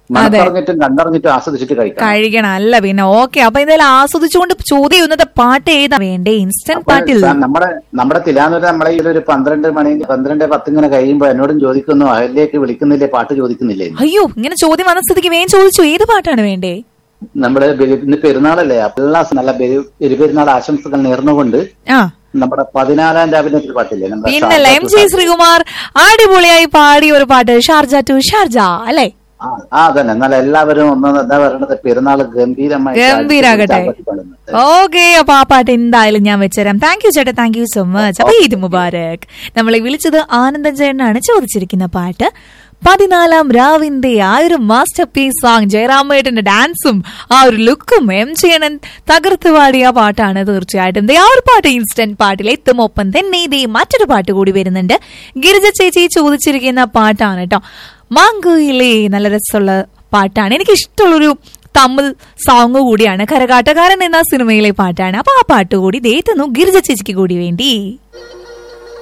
മനസ്സറിഞ്ഞിട്ടും കണ്ടറിഞ്ഞിട്ടും ആസ്വദിച്ചിട്ട് കഴിക്കണം കഴിക്കണം അല്ല പിന്നെ ഓക്കെ അപ്പൊ എന്തായാലും ആസ്വദിച്ചുകൊണ്ട് ചോദ്യം ഇന്നത്തെ പാട്ട് ഏതാ വേണ്ടേ ഇൻസ്റ്റന്റ് പാട്ടിൽ സാർ, നമ്മുടെ നമ്മുടെ തിലാന്നൂര് നമ്മളെ ഈ ഒരു പന്ത്രണ്ട് മണി പന്ത്രണ്ട് പത്ത് ഇങ്ങനെ കഴിയുമ്പോ എന്നോടും ചോദിക്കുന്നു അഹല്ലേക്ക് വിളിക്കുന്നില്ലേ പാട്ട് ചോദിക്കുന്നില്ലേ എന്ന്. അയ്യോ ഇങ്ങനെ ചോദ്യം വന്ന സ്ഥിതിക്ക് വേഗം ചോദിച്ചു ഏത് പാട്ടാണ് വേണ്ടേ നമ്മുടെ ബലി- ഇന്ന് പെരുന്നാളല്ലേ അപ്പൊ എല്ലാ നല്ല ബലി- ബലിപെരുന്നാൾ ആശംസകൾ നേർന്നുകൊണ്ട് ആ നമ്മുടെ പതിനാലാം രാവിലെ ഒരു പാട്ടില്ലേ നമ്മുടെ പിന്നല്ല എം ഷാജ ജെ ശ്രീകുമാർ അടിപൊളിയായി പാടിയ ഒരു പാട്ട് ഷാർജ ടു ഷാർജ അല്ലേ ആ ആ, അതന്നെ എന്നാൽ എല്ലാവരും ഒന്ന് എന്താ പറയണത് പെരുന്നാൾ ഗംഭീരമായി ഗംഭീരാകട്ടെ ആഘോഷിക്കപ്പെടുന്നത്. ഓക്കെ അപ്പൊ ആ പാട്ട് എന്തായാലും ഞാൻ വെച്ചുതരാം താങ്ക് യു ചേട്ടാ താങ്ക് യു സോ മച്ച് അപ്പൊ ഈദ് മുബാരക് നമ്മളെ വിളിച്ചത് ആനന്ദൻ ചേട്ടനാണ് ചോദിച്ചിരിക്കുന്ന പാട്ട് പതിനാലാം രാവിന്റെ ആ ഒരു മാസ്റ്റർ പീസ് സോങ് ജയറാമേട്ടന്റെ ഡാൻസും ആ ഒരു ലുക്കും എം ചെയ്യണൻ തകർത്ത് പാടിയ പാട്ടാണ് തീർച്ചയായിട്ടും ദേ ആ ഒരു പാട്ട് ഇൻസ്റ്റന്റ് പാട്ടിൽ എത്തും ഒപ്പം തന്നെ ഇതേ മറ്റൊരു പാട്ട് കൂടി വരുന്നുണ്ട് ഗിരിജ ചേച്ചി ചോദിച്ചിരിക്കുന്ന പാട്ടാണ് കേട്ടോ മാങ്കുയിലേ നല്ല രസമുള്ള പാട്ടാണ് എനിക്ക് ഇഷ്ടമുള്ളൊരു തമിഴ് സോങ് കൂടിയാണ് കരകാട്ടക്കാരൻ എന്ന സിനിമയിലെ പാട്ടാണ് അപ്പൊ ആ പാട്ട് കൂടി ദേ തന്നു ഗിരിജ ചേച്ചിക്ക് കൂടി വേണ്ടി